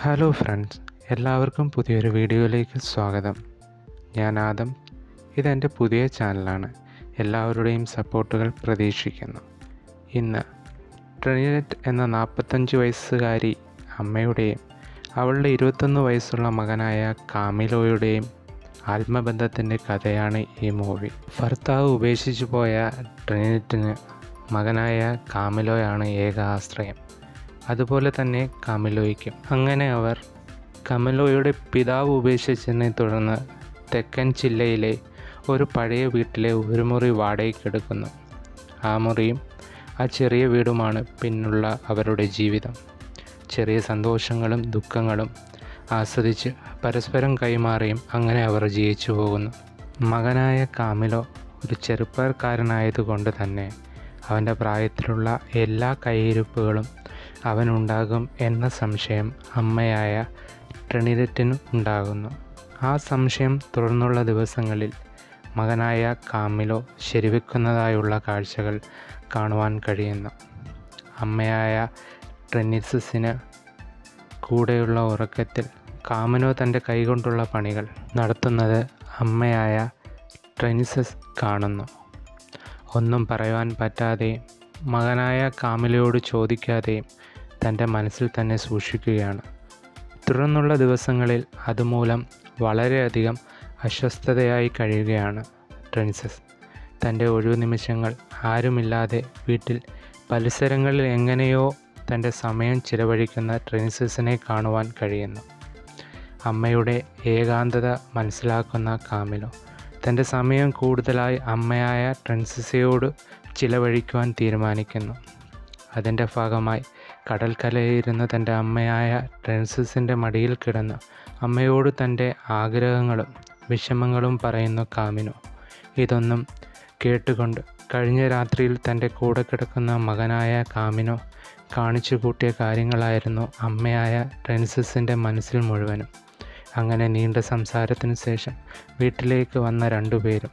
hello friends എല്ലാവർക്കും പുതിയൊരു വീഡിയോയിലേക്ക് സ്വാഗതം ഞാൻ ആദം ഇതെൻ്റെ പുതിയ ചാനലാണ് എല്ലാവരുടെയും സപ്പോർട്ടുകൾ പ്രതീക്ഷിക്കുന്നു ഇന്ന് ട്രിനിറ്റ് എന്ന നാൽപ്പത്തഞ്ച് വയസ്സുകാരി അമ്മയുടെയും അവളുടെ ഇരുപത്തൊന്ന് വയസ്സുള്ള മകനായ കാമിലോയുടെയും ആത്മബന്ധത്തിൻ്റെ കഥയാണ് ഈ മൂവി ഭർത്താവ് ഉപേക്ഷിച്ചു പോയ ട്രിനിറ്റിന് മകനായ കാമിലോയാണ് ഏക ആശ്രയം അതുപോലെ തന്നെ കമലോയ്ക്കും അങ്ങനെ അവർ കമലോയുടെ പിതാവ് ഉപേക്ഷിച്ചതിനെ തുടർന്ന് തെക്കൻ ജില്ലയിലെ ഒരു പഴയ വീട്ടിലെ ഒരു മുറി വാടകയ്ക്കെടുക്കുന്നു ആ മുറിയും ആ ചെറിയ വീടുമാണ് പിന്നുള്ള അവരുടെ ജീവിതം ചെറിയ സന്തോഷങ്ങളും ദുഃഖങ്ങളും ആസ്വദിച്ച് പരസ്പരം കൈമാറിയും അങ്ങനെ അവർ ജീവിച്ചു പോകുന്നു മകനായ കാമിലോ ഒരു ചെറുപ്പക്കാരനായതുകൊണ്ട് തന്നെ അവൻ്റെ പ്രായത്തിലുള്ള എല്ലാ കയ്യിരുപ്പുകളും അവനുണ്ടാകും എന്ന സംശയം അമ്മയായ ട്രിനിഡറ്റിന് ഉണ്ടാകുന്നു ആ സംശയം തുടർന്നുള്ള ദിവസങ്ങളിൽ മകനായ കാമിലോ ശരിവെക്കുന്നതായുള്ള കാഴ്ചകൾ കാണുവാൻ കഴിയുന്നു അമ്മയായ ട്രെനിസസിന് കൂടെയുള്ള ഉറക്കത്തിൽ കാമനോ തൻ്റെ കൈകൊണ്ടുള്ള പണികൾ നടത്തുന്നത് അമ്മയായ ട്രെനിസസ് കാണുന്നു ഒന്നും പറയുവാൻ പറ്റാതെയും മകനായ കാമിലയോട് ചോദിക്കാതെയും തൻ്റെ മനസ്സിൽ തന്നെ സൂക്ഷിക്കുകയാണ് തുടർന്നുള്ള ദിവസങ്ങളിൽ അതുമൂലം വളരെയധികം അസ്വസ്ഥതയായി കഴിയുകയാണ് ട്രെൻസസ് തൻ്റെ ഒഴിവു നിമിഷങ്ങൾ ആരുമില്ലാതെ വീട്ടിൽ പരിസരങ്ങളിൽ എങ്ങനെയോ തൻ്റെ സമയം ചിലവഴിക്കുന്ന ട്രെൻസസിനെ കാണുവാൻ കഴിയുന്നു അമ്മയുടെ ഏകാന്തത മനസ്സിലാക്കുന്ന കാമിലോ തൻ്റെ സമയം കൂടുതലായി അമ്മയായ ട്രെൻസസയോട് ചിലവഴിക്കുവാൻ തീരുമാനിക്കുന്നു അതിൻ്റെ ഭാഗമായി കടൽക്കരയിരുന്ന തൻ്റെ അമ്മയായ ട്രെൻസസിൻ്റെ മടിയിൽ കിടന്ന് അമ്മയോട് തൻ്റെ ആഗ്രഹങ്ങളും വിഷമങ്ങളും പറയുന്നു കാമിനോ ഇതൊന്നും കേട്ടുകൊണ്ട് കഴിഞ്ഞ രാത്രിയിൽ തൻ്റെ കൂടെ കിടക്കുന്ന മകനായ കാമിനോ കാണിച്ചു കൂട്ടിയ കാര്യങ്ങളായിരുന്നു അമ്മയായ ട്രെൻസസിൻ്റെ മനസ്സിൽ മുഴുവനും അങ്ങനെ നീണ്ട സംസാരത്തിന് ശേഷം വീട്ടിലേക്ക് വന്ന രണ്ടുപേരും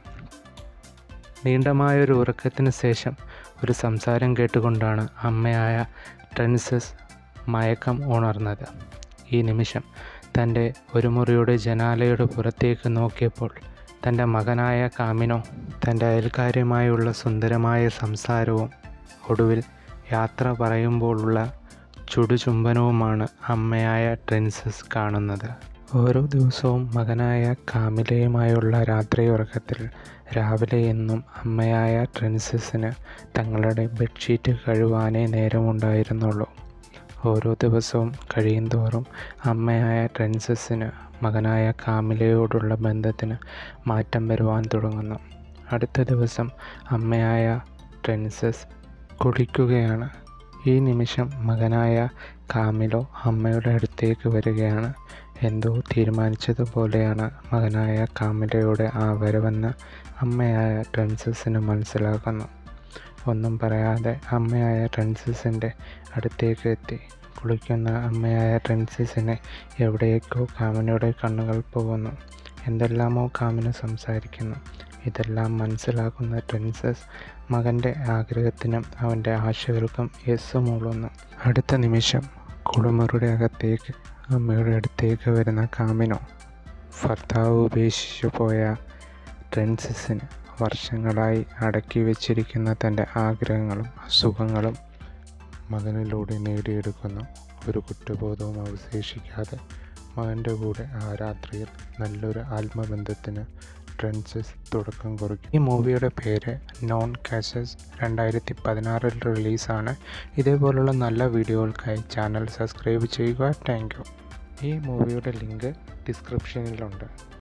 നീണ്ടമായൊരു ഉറക്കത്തിന് ശേഷം ഒരു സംസാരം കേട്ടുകൊണ്ടാണ് അമ്മയായ ട്രെൻസസ് മയക്കം ഉണർന്നത് ഈ നിമിഷം തൻ്റെ ഒരു മുറിയുടെ ജനാലയുടെ പുറത്തേക്ക് നോക്കിയപ്പോൾ തൻ്റെ മകനായ കാമിനോ തൻ്റെ അയൽക്കാരുമായുള്ള സുന്ദരമായ സംസാരവും ഒടുവിൽ യാത്ര പറയുമ്പോഴുള്ള ചുടുചുംബനവുമാണ് അമ്മയായ ട്രെൻസസ് കാണുന്നത് ഓരോ ദിവസവും മകനായ കാമിലയുമായുള്ള രാത്രി ഉറക്കത്തിൽ രാവിലെ എന്നും അമ്മയായ ട്രെൻസസിന് തങ്ങളുടെ ബെഡ്ഷീറ്റ് കഴുകാനേ നേരമുണ്ടായിരുന്നുള്ളൂ ഓരോ ദിവസവും കഴിയുന്തോറും അമ്മയായ ട്രെൻസസിന് മകനായ കാമിലയോടുള്ള ബന്ധത്തിന് മാറ്റം വരുവാൻ തുടങ്ങുന്നു അടുത്ത ദിവസം അമ്മയായ ട്രെൻസസ് കുളിക്കുകയാണ് ഈ നിമിഷം മകനായ കാമിലോ അമ്മയുടെ അടുത്തേക്ക് വരികയാണ് എന്തോ തീരുമാനിച്ചതുപോലെയാണ് മകനായ കാമിലയുടെ ആ വരവെന്ന് അമ്മയായ ട്രെൻസസിന് മനസ്സിലാക്കുന്നു ഒന്നും പറയാതെ അമ്മയായ ട്രെൻസസിൻ്റെ അടുത്തേക്ക് എത്തി കുളിക്കുന്ന അമ്മയായ ട്രെൻസസിനെ എവിടേക്കോ കാമിനയുടെ കണ്ണുകൾ പോകുന്നു എന്തെല്ലാമോ കാമിന് സംസാരിക്കുന്നു ഇതെല്ലാം മനസ്സിലാക്കുന്ന ട്രെൻസസ് മകൻ്റെ ആഗ്രഹത്തിനും അവൻ്റെ ആശകൾക്കും യെസ് മൂളുന്നു അടുത്ത നിമിഷം കുളിമുറിയുടെ അകത്തേക്ക് അമ്മയുടെ അടുത്തേക്ക് വരുന്ന കാമിനോ ഭർത്താവ് ഉപേക്ഷിച്ചു പോയ ട്രെൻസസിന് വർഷങ്ങളായി അടക്കി വച്ചിരിക്കുന്ന തൻ്റെ ആഗ്രഹങ്ങളും സുഖങ്ങളും മകനിലൂടെ നേടിയെടുക്കുന്നു ഒരു കുറ്റബോധവും അവശേഷിക്കാതെ മകൻ്റെ കൂടെ ആ രാത്രിയിൽ നല്ലൊരു ആത്മബന്ധത്തിന് ട്രെൻസസ് തുടക്കം കുറിക്കും ഈ മൂവിയുടെ പേര് നോൺ കാസസ് രണ്ടായിരത്തി പതിനാറിൽ റിലീസാണ് ഇതേപോലുള്ള നല്ല വീഡിയോകൾക്കായി ചാനൽ സബ്സ്ക്രൈബ് ചെയ്യുക താങ്ക് യു ഈ മൂവിയുടെ ലിങ്ക് ഡിസ്ക്രിപ്ഷനിലുണ്ട്